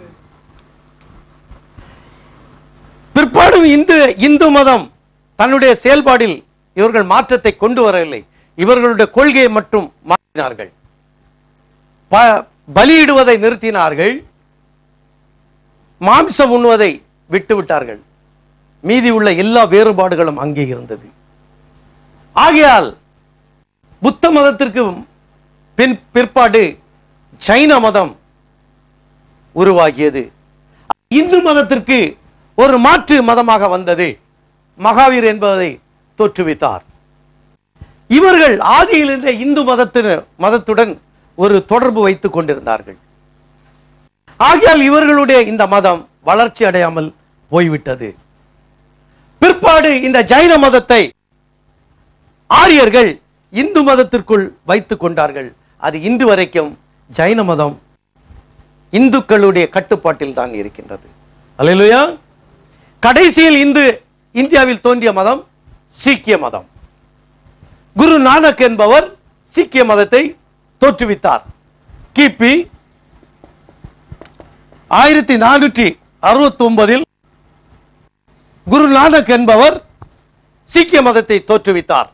பிற்பாடும் இந்து இந்து மதம் தன்னுடைய செயல்பாடில் இவர்கள் மாற்றத்தை கொண்டு வரவில்லை இவர்களுடைய கொள்கையை மட்டும் மாற்றினார்கள் ப- பலியிடுவதை நிறுத்தினார்கள் மாம்சம் உண்ணுவதை விட்டு விட்டார்கள் மீதி உள்ள எல்லா வேறுபாடுகளும் அங்கே இருந்தது ஆகையால் புத்த மதத்திற்கு பின் பிற்பாடு சைன மதம் உருவாகியது இந்து மதத்திற்கு ஒரு மாற்று மதமாக வந்தது மகாவீர் என்பதை தோற்றுவித்தார் இவர்கள் ஆதியிலிருந்தே இந்து மதத்தின மதத்துடன் ஒரு தொடர்பு வைத்துக் கொண்டிருந்தார்கள் ஆகையால் இவர்களுடைய இந்த மதம் வளர்ச்சி அடையாமல் போய்விட்டது பிற்பாடு இந்த ஜைன மதத்தை ஆரியர்கள் இந்து மதத்திற்குள் வைத்துக் கொண்டார்கள் அது இன்று வரைக்கும் ஜைன மதம் இந்துக்களுடைய கட்டுப்பாட்டில் தான் இருக்கின்றது அல்லேலூயா கடைசியில் இந்து இந்தியாவில் தோன்றிய மதம் சீக்கிய மதம் குரு நானக் என்பவர் சீக்கிய மதத்தை தோற்றுவித்தார் கிபி ஆயிரத்தி நானூற்றி அறுபத்தி ஒன்பதில் குரு நானக் என்பவர் சீக்கிய மதத்தை தோற்றுவித்தார்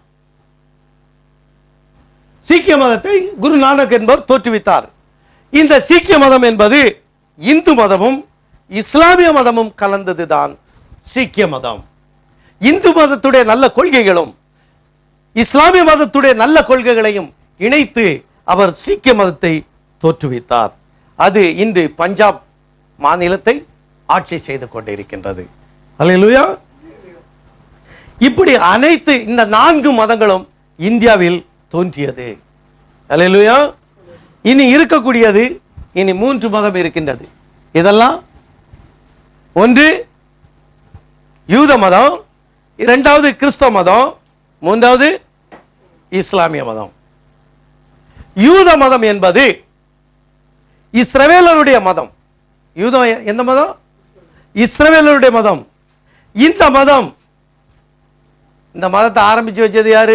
சீக்கிய மதத்தை குரு நானக் என்பவர் தோற்றுவித்தார் இந்த சீக்கிய மதம் என்பது இந்து மதமும் இஸ்லாமிய மதமும் கலந்ததுதான் சீக்கிய மதம் இந்து மதத்துடைய நல்ல கொள்கைகளும் இஸ்லாமிய மதத்துடைய நல்ல கொள்கைகளையும் இணைத்து அவர் சீக்கிய மதத்தை தோற்றுவித்தார் அது இன்று பஞ்சாப் மாநிலத்தை ஆட்சி செய்து கொண்டிருக்கின்றது அல்லேலூயா இப்படி அனைத்து இந்த நான்கு மதங்களும் இந்தியாவில் தோன்றியது அல்லேலூயா இனி இருக்கக்கூடியது இனி மூன்று மதம் இருக்கின்றது இதெல்லாம் ஒன்று யூத மதம் இரண்டாவது கிறிஸ்தவ மதம் மூன்றாவது இஸ்லாமிய மதம் யூத மதம் என்பது இஸ்ரவேலருடைய மதம் யூதம் எ- எந்த மதம் இஸ்ரவேலருடைய மதம் இந்த மதம் இந்த மதத்தை ஆரம்பிச்சு வச்சது யாரு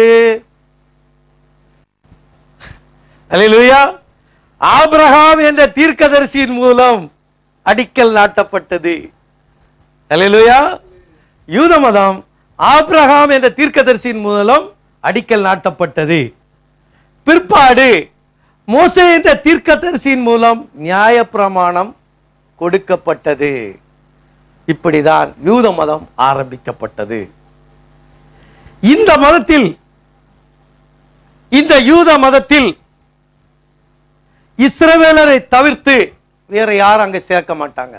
அல்லேலூயா ஆபிரகாம் என்ற தீர்க்கதரிசியின் மூலம் அடிக்கல் நாட்டப்பட்டது அல்லேலூயா யூத மதம் ஆபிரகாம் என்ற தீர்க்கதரிசியின் மூலம் அடிக்கல் நாட்டப்பட்டது பிற்பாடு மோசே என்ற தீர்க்கதரிசியின் மூலம் நியாயப்பிரமாணம் கொடுக்கப்பட்டது இப்படிதான் யூத மதம் ஆரம்பிக்கப்பட்டது இந்த மதத்தில் இந்த யூத மதத்தில் இஸ்ரவேலரை தவிர்த்து வேற யாரும் அங்க சேர்க்க மாட்டாங்க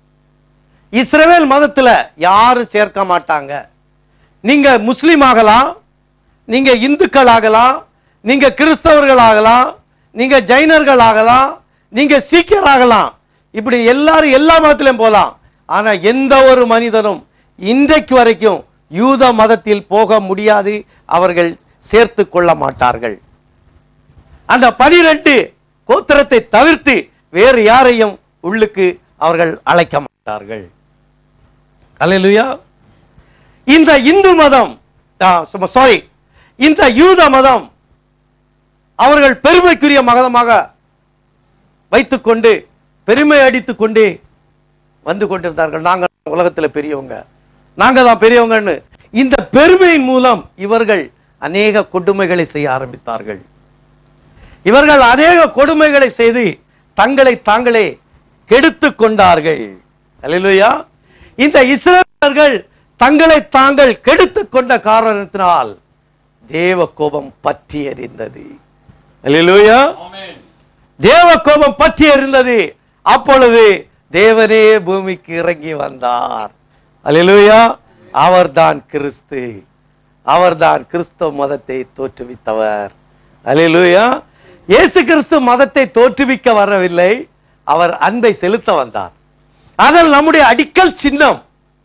இஸ்ரவேல் மதத்துல யாரும் சேர்க்க மாட்டாங்க நீங்க முஸ்லீம் ஆகலாம் நீங்க இந்துக்கள் ஆகலாம் நீங்க கிறிஸ்தவர்கள் ஆகலாம் நீங்க ஜைனர்கள் ஆகலாம் நீங்க சீக்கியர் ஆகலாம் இப்படி எல்லாரும் எல்லா மதத்திலும் போகலாம் ஆனா எந்த ஒரு மனிதனும் இன்றைக்கு வரைக்கும் யூத மதத்தில் போக முடியாது அவர்கள் சேர்த்து கொள்ள மாட்டார்கள் அந்த பனிரெண்டு கோத்திரத்தை தவிர்த்து வேறு யாரையும் உள்ளுக்கு அவர்கள் அழைக்க மாட்டார்கள் அல்லேலூயா இந்த இந்து மதம் சாரி இந்த யூத மதம் அவர்கள் பெருமைக்குரிய மதமாக வைத்துக்கொண்டு பெருமை அடித்துக் கொண்டே வந்து கொண்டிருந்தார்கள் நாங்க உலகத்துல பெரியவங்க நாங்க தான் பெரியவங்கன்னு இந்த பெருமையின் மூலம் இவர்கள் அநேக கொடுமைகளை செய்ய ஆரம்பித்தார்கள் இவர்கள் அநேக கொடுமைகளை செய்து தங்களை தாங்களே கெடுத்துக் கொண்டார்கள் அல்லேலூயா இந்த இஸ்ரேலர்கள் தங்களை தாங்கள் கெடுத்துக் கொண்ட காரணத்தினால் தேவ கோபம் பற்றி எறிந்தது அல்லேலூயா Amen. தேவ கோபம் பற்றி எறிந்தது அப்பொழுது தேவனே பூமிக்கு இறங்கி வந்தார் அல்லேலூயா அவர்தான் கிறிஸ்து அவர்தான் கிறிஸ்தவ மதத்தை தோற்றுவித்தவர் அல்லேலூயா இயேசு கிறிஸ்து மதத்தை தோற்றுவிக்க வரவில்லை அவர் அன்பை செலுத்த வந்தார் ஆனால் நம்முடைய அடிக்கல் சின்னம்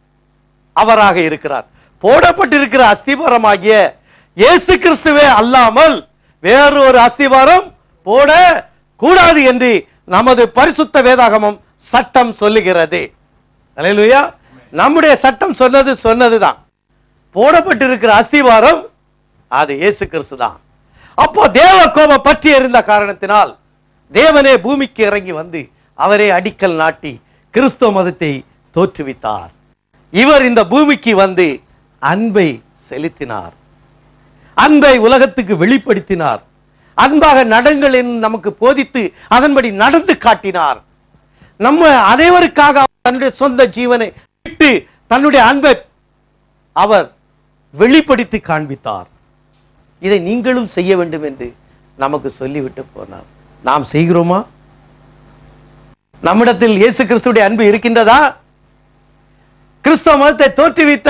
அவராக இருக்கிறார் போடப்பட்டிருக்கிற அஸ்திபாரமாகிய இயேசு கிறிஸ்துவே அல்லாமல் வேறு ஒரு அஸ்திபாரம் போட கூடாது என்று நமது பரிசுத்த வேதாகமம் சட்டம் சொல்லுகிறது அல்லேலூயா நம்முடைய சட்டம் சொன்னது சொன்னதுதான் போடப்பட்டிருக்கிற அஸ்திவாரம் அது இயேசு கிறிஸ்து தான் அப்போ தேவ கோபம் பற்றி எறிந்த காரணத்தினால் தேவனே பூமிக்கு இறங்கி வந்து அவரே அடிக்கல் நாட்டி கிறிஸ்துவ மதத்தை தோற்றுவித்தார் இவர் இந்த பூமிக்கு வந்து அன்பை செலுத்தினார் அன்பை உலகத்துக்கு வெளிப்படுத்தினார் அன்பாக நடங்கள் என்று நமக்கு போதித்து அதன்படி நடந்து காட்டினார் நம்ம அனைவருக்காக அவர் தன்னுடைய சொந்த ஜீவனை விட்டு தன்னுடைய அன்பை அவர் வெளிப்படுத்தி காண்பித்தார் இதை நீங்களும் செய்ய வேண்டும் என்று நமக்கு சொல்லிவிட்டு போனார் நாம் செய்கிறோமா நம்மிடத்தில் இயேசு கிறிஸ்துடைய அன்பு இருக்கின்றதா கிறிஸ்தவ மதத்தை தோற்றுவித்த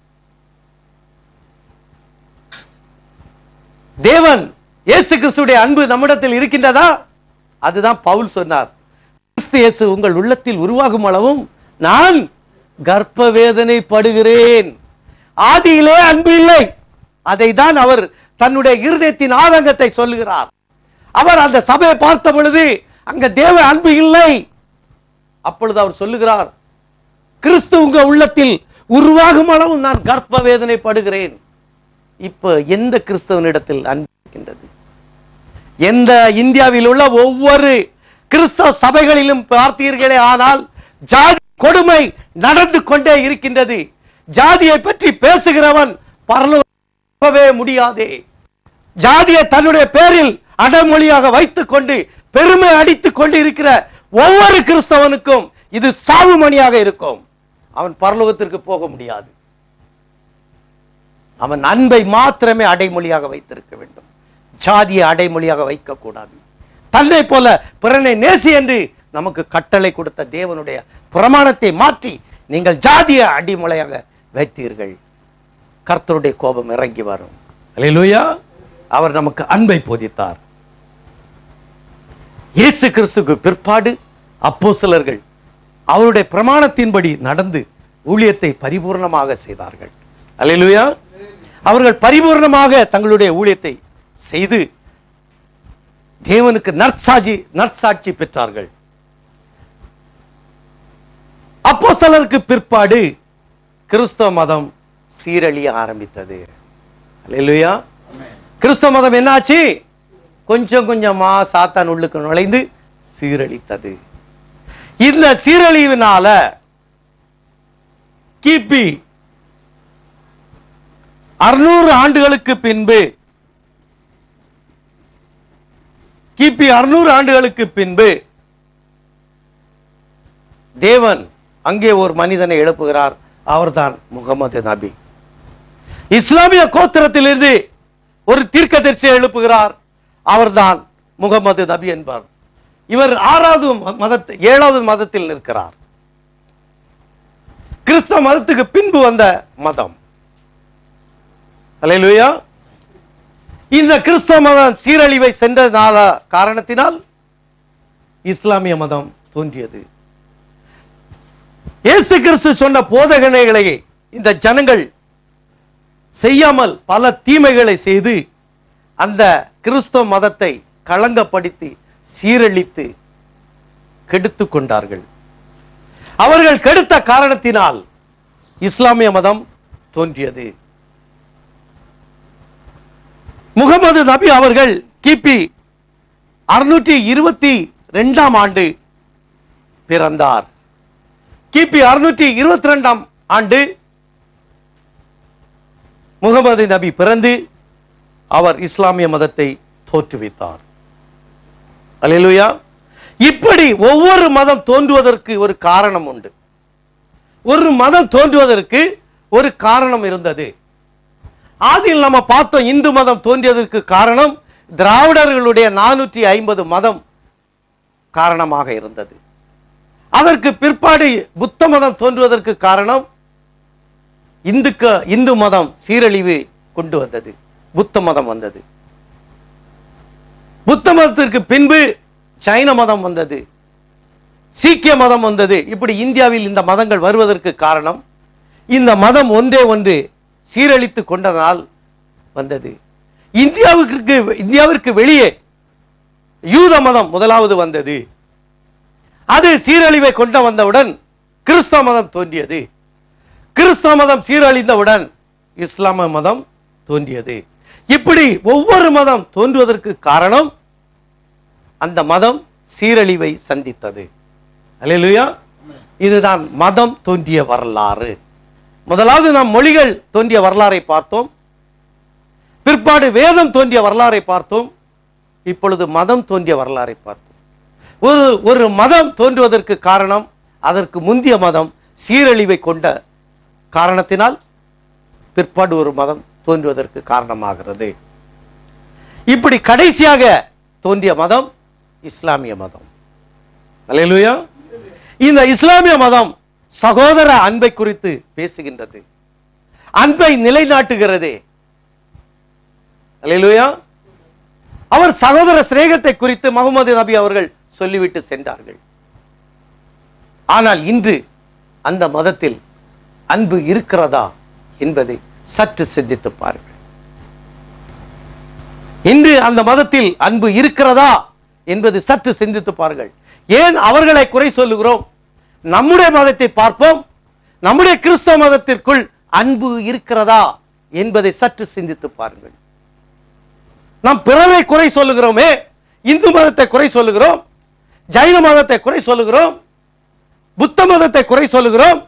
தேவன் இயேசு கிறிஸ்துடைய அன்பு நம்மிடத்தில் இருக்கின்றதா அதுதான் பவுல் சொன்னார் கிறிஸ்து இயேசு உங்கள் உள்ளத்தில் உருவாகும் அளவும் நான் கர்ப்ப வேதனை படுகிறேன் ஆதியிலே அன்பு இல்லை அதை தான் அவர் தன்னுடைய இருதயத்தின் ஆதங்கத்தை சொல்லுகிறார் அவர் அந்த சபையை பார்த்த பொழுது அங்க தேவ அன்பு இல்லை அப்பொழுது அவர் சொல்லுகிறார் கிறிஸ்து உங்க உள்ளத்தில் உருவாகும் அளவு நான் கர்ப்ப வேதனை படுகிறேன் இப்ப எந்த கிறிஸ்தவனிடத்தில் அன்பு இருக்கின்றது எந்த இந்தியாவில் உள்ள ஒவ்வொரு கிறிஸ்தவ சபைகளிலும் பார்த்தீர்களே ஆனால் ஜாதி கொடுமை நடந்து கொண்டே இருக்கின்றது ஜாதியை பற்றி பேசுகிறவன் பரலோகவே முடியாதே ஜாதியை தன்னுடைய பேரில் அடமொழியாக வைத்துக் கொண்டு பெருமை அடித்துக் கொண்டு இருக்கிற ஒவ்வொரு கிறிஸ்தவனுக்கும் இது சாவுமணியாக இருக்கும் அவன் பரலோகத்திற்கு போக முடியாது அவன் அன்பை மாத்திரமே அடைமொழியாக வைத்திருக்க வேண்டும் ஜாதியை அடைமொழியாக வைக்கக்கூடாது தன்னை போல பிறனை நேசி என்று நமக்கு கட்டளை கொடுத்த தேவனுடைய பிரமாணத்தை மாற்றி நீங்கள் ஜாதியை அடிமொழியாக வைத்தீர்கள் கர்த்தருடைய கோபம் இறங்கி வரும் அல்லேலூயா அவர் நமக்கு அன்பை போதித்தார் இயேசு கிறிஸ்துக்கு பிற்பாடு அப்போஸ்தலர்கள் அவருடைய பிரமாணத்தின்படி நடந்து ஊழியத்தை பரிபூர்ணமாக செய்தார்கள் அல்லேலூயா அவர்கள் பரிபூர்ணமாக தங்களுடைய ஊழியத்தை செய்து தேவனுக்கு நற்சாட்சி நற்சாட்சி பெற்றார்கள் அப்போஸ்தலருக்கு பிற்பாடு கிறிஸ்தவ மதம் சீரழிய ஆரம்பித்தது அல்லேலூயா கிறிஸ்தவ மதம் என்னாச்சு கொஞ்சம் கொஞ்சமா சாத்தான் உள்ளுக்கு நுழைந்து சீரழித்தது இந்த சீரழிவினால கிபி அறுநூறு ஆண்டுகளுக்கு பின்பு கிபி அறுநூறு ஆண்டுகளுக்கு பின்பு தேவன் அங்கே ஒரு மனிதனை எழுப்புகிறார் அவர்தான் முகமது நபி இஸ்லாமிய கோத்திரத்திலிருந்து ஒரு தீர்க்கதரிசியை எழுப்புகிறார் அவர்தான் முகமது நபி என்பார் இவர் ஆறாவது மதத்தை ஏழாவது மதத்தில் நிற்கிறார் கிறிஸ்தவ மதத்துக்கு பின்பு வந்த மதம் அல்லேலூயா இந்த கிறிஸ்தவ மதம் சீரழிவை சென்றதால காரணத்தினால் இஸ்லாமிய மதம் தோன்றியது இயேசு கிறிஸ்து சொன்ன போதகனைகளை இந்த ஜனங்கள் செய்யாமல் பல தீமைகளை செய்து அந்த கிறிஸ்தவ மதத்தை களங்கப்படுத்தி சீரழித்து கெடுத்து கொண்டார்கள் அவர்கள் கெடுத்த காரணத்தினால் இஸ்லாமிய மதம் தோன்றியது முகமது நபி அவர்கள் கிபி அறுநூற்றி இருபத்தி ரெண்டாம் ஆண்டு பிறந்தார் கிபி அறுநூற்றி இருபத்தி ரெண்டாம் ஆண்டு முகமது நபி பிறந்து அவர் இஸ்லாமிய மதத்தை தோற்றுவித்தார் அல்லேலூயா இப்படி ஒவ்வொரு மதம் தோன்றுவதற்கு ஒரு காரணம் உண்டு ஒரு மதம் தோன்றுவதற்கு ஒரு காரணம் இருந்தது ஆதியில் நம்ம பார்த்தோம் இந்து மதம் தோன்றியதற்கு காரணம் திராவிடர்களுடைய நானூற்றி ஐம்பது மதம் காரணமாக இருந்தது அதற்கு பிற்பாடு புத்த மதம் தோன்றுவதற்கு காரணம் இந்துக்க இந்து மதம் சீரழிவு கொண்டு வந்தது புத்த மதம் வந்தது புத்த மதத்திற்கு பின்பு சைன மதம் வந்தது சீக்கிய மதம் வந்தது இப்படி இந்தியாவில் இந்த மதங்கள் வருவதற்கு காரணம் இந்த மதம் ஒன்றே ஒன்று சீரழித்து கொண்டதால் வந்தது இந்தியாவுக்கு இந்தியாவிற்கு வெளியே யூத மதம் முதலாவது வந்தது அது சீரழிவை கொண்டு வந்தவுடன் கிறிஸ்தவ மதம் தோன்றியது கிறிஸ்தவ மதம் சீரழிந்தவுடன் இஸ்லாம மதம் தோன்றியது இப்படி ஒவ்வொரு மதம் தோன்றுவதற்கு காரணம் அந்த மதம் சீரழிவை சந்தித்தது அல்லேலூயா இதுதான் மதம் தோன்றிய வரலாறு முதலாவது நாம் மொழிகள் தோன்றிய வரலாறை பார்த்தோம் பிற்பாடு வேதம் தோன்றிய வரலாறை பார்த்தோம் இப்பொழுது மதம் தோன்றிய வரலாறை பார்த்தோம் ஒரு ஒரு மதம் தோன்றுவதற்கு காரணம் அதற்கு முந்திய மதம் சீரழிவை கொண்ட காரணத்தினால் பிற்பாடு ஒரு மதம் தோன்றுவதற்கு காரணமாகிறது இப்படி கடைசியாக தோன்றிய மதம் இஸ்லாமிய மதம் அல்லேலூயா இந்த இஸ்லாமிய மதம் சகோதர அன்பை குறித்து பேசுகின்றது அன்பை நிலைநாட்டுகிறது அல்லேலூயா அவர் சகோதர சிநேகத்தை குறித்து முகமது நபி அவர்கள் சொல்லிவிட்டு சென்றார்கள் ஆனால் இன்று அந்த மதத்தில் அன்பு இருக்கிறதா என்பதை சற்று சிந்தித்து பாருங்கள் இன்று அந்த மதத்தில் அன்பு இருக்கிறதா என்பது சற்று சிந்தித்து பாருங்கள் ஏன் அவர்களை குறை சொல்லுகிறோம் நம்முடைய மதத்தை பார்ப்போம் நம்முடைய கிறிஸ்தவ மதத்திற்குள் அன்பு இருக்கிறதா என்பதை சற்று சிந்தித்து பாருங்கள் நாம் பிறரை குறை சொல்லுகிறோமே இந்து மதத்தை குறை சொல்லுகிறோம் ஜைன மதத்தை குறை சொல்லுகிறோம் புத்த மதத்தை குறை சொல்லுகிறோம்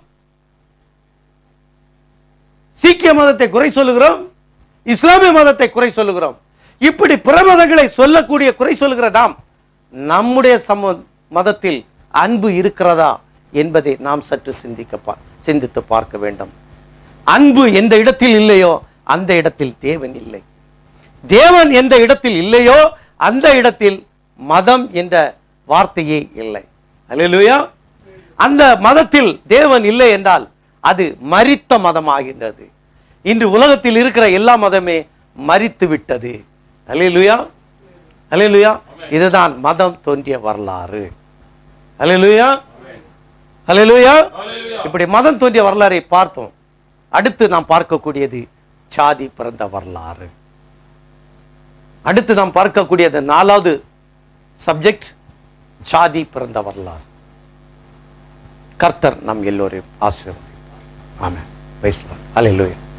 சீக்கிய மதத்தை குறை சொல்லுகிறோம் இஸ்லாமிய மதத்தை குறை சொல்லுகிறோம் இப்படி பிற மதங்களை சொல்லக்கூடிய குறை சொல்லுகிற நாம் நம்முடைய சம மதத்தில் அன்பு இருக்கிறதா என்பதை நாம் சற்று சிந்திக்க பா- சிந்தித்து பார்க்க வேண்டும் அன்பு எந்த இடத்தில் இல்லையோ அந்த இடத்தில் தேவன் இல்லை தேவன் எந்த இடத்தில் இல்லையோ அந்த இடத்தில் மதம் என்ற வார்த்தையே இல்லை அல்லேலூயா அந்த மதத்தில் தேவன் இல்லை என்றால் அது மரித்த மதமாகின்றது இன்று உலகத்தில் இருக்கிற எல்லா மதமே மரித்து விட்டது அல்லேலூயா அல்லேலூயா இதுதான் மதம் தோன்றிய வரலாறு அல்லேலூயா அல்லேலூயா இப்படி மதம் தோன்றிய வரலாறை பார்த்தோம் அடுத்து நாம் பார்க்கக்கூடியது சாதி பிறந்த வரலாறு அடுத்து நாம் பார்க்கக்கூடியது நாலாவது சப்ஜெக்ட் சாதி பிறந்த வரலாறு கர்த்தர் நம் எல்லோரையும் ஆசீர்வதிப்பார் ஆமென் பிரைஸ் லார்ட் ஹalleluya